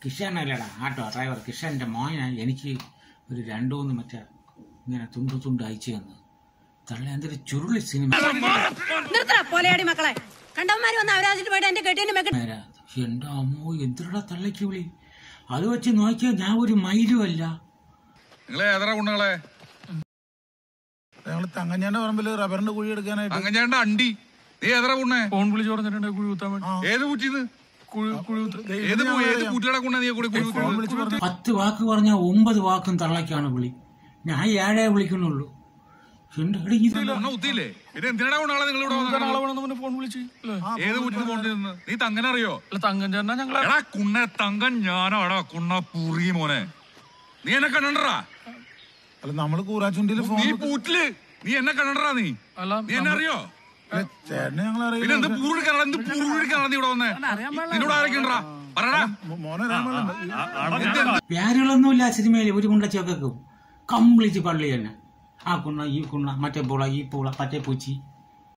കിഷനല്ലടാ ആട്ടോ ഡ്രൈവർ കിഷന്റെ മോനെ എനിക്ക് ഒരു രണ്ടു മൂന്ന് മറ്റേ ഇങ്ങനെ തുണ്ട് തുണ്ട് അയച്ചു തന്നു തള്ള എന്തൊരു ചുരുളി സിനിമ നിർത്തറ പോലെയാടി മക്കളെ കണ്ടവന്മാര് വന്ന് അവരാജിട്ട് പോയിട്ട് എന്റെ കെട്ടിന്റെ മെക്ക നേരാ. എന്റെ അമ്മോ എന്തിനടാ തള്ളയ്ക്ക് വിളി അത് വെച്ച് നോക്കിയാൽ ഞാൻ ഒരു മയിലുമല്ല നിങ്ങളെ ഏതറ കുണ്ണുങ്ങളെ ഞങ്ങൾ തങ്ങഞ്ഞാന്റെ പറമ്പില് റബ്ബറിന്റെ കുഴി എടുക്കാനായിട്ട് അങ്ങഞ്ഞേണ്ട അണ്ടി നീ ഏതറ കുണ്ണേ ഫോൺ വിളിച്ച് പറഞ്ഞിട്ടുണ്ട് കുഴി കുത്താൻ വേണ്ടി ഏത് കുറ്റിന്ന് കുഴി കുഴി കുത്ത- ദേ, ഏത് ഇത് പൂ- ഞാൻ ഏത് അറിയാം. കുട്ടിയുടെ കുണ്ണ നീ കൂടി കുഴി ഫോൺ കുത്തുന്നത്? വിളിച്ച് പറഞ്ഞു പത്ത് വാക്ക് പറഞ്ഞാൽ ഒമ്പത് വാക്കും തള്ളയ്ക്കാണ് വിളി ഞാൻ ഏഴേ വിളിക്കുന്നുള്ളൂ എന്റെ എടീ ഇത് കുണ്ണ കുത്തിയില്ലേ പിന്നെ എന്തിനാ കുണ്ണാളെ നിങ്ങൾ ഇവിടെ കുത്താൻ വന്നത്? ആളെ വേണമെന്ന് പറഞ്ഞ് ഫോൺ വിളിച്ച് അല്ലേ ഏത് കുറ്റിന്ന് പോണ്ടി നിന്ന് നീ തങ്ങനെ അറിയോ അല്ല തങ്കം ചേട്ടനാ ഞങ്ങളെ എടാ കുണ്ണ തങ്കൻ ഞാനാടാ കുണ്ണ പുറി മോനെ നീ എന്നെ കണ്ടണ്ടാ അല്ല നമ്മള് കൂറാച്ചുണ്ടില് ഫോൺ നീ പൂറ്റില് നീ എന്നെ കണ്ടണ്ടാ നീ അല്ല നീ എന്നെ അറിയോ അല്ല, ചേട്ടനെ ഞങ്ങൾ പിന്നെ എന്ത് അറിയില്ല പൂറിക്കാണോ എന്ത് പൂറിക്കാണോ നീ ഇവിടെ വന്നേ നിന്നോട് ആരൊക്കെ ഉണ്ടാ പറടാ മോനെ അറിയാൻ പാടില്ല. പേരുകളൊന്നുമില്ല സിനിമയിൽ ഒരു കുണ്ടച്ചൊക്കെ കംപ്ലീറ്റ് പള്ളി തന്നെ ആ കുണ്ണ ഈ കുണ്ണ മറ്റേ പൂള ഈ പൂള മറ്റേ പൂച്ചി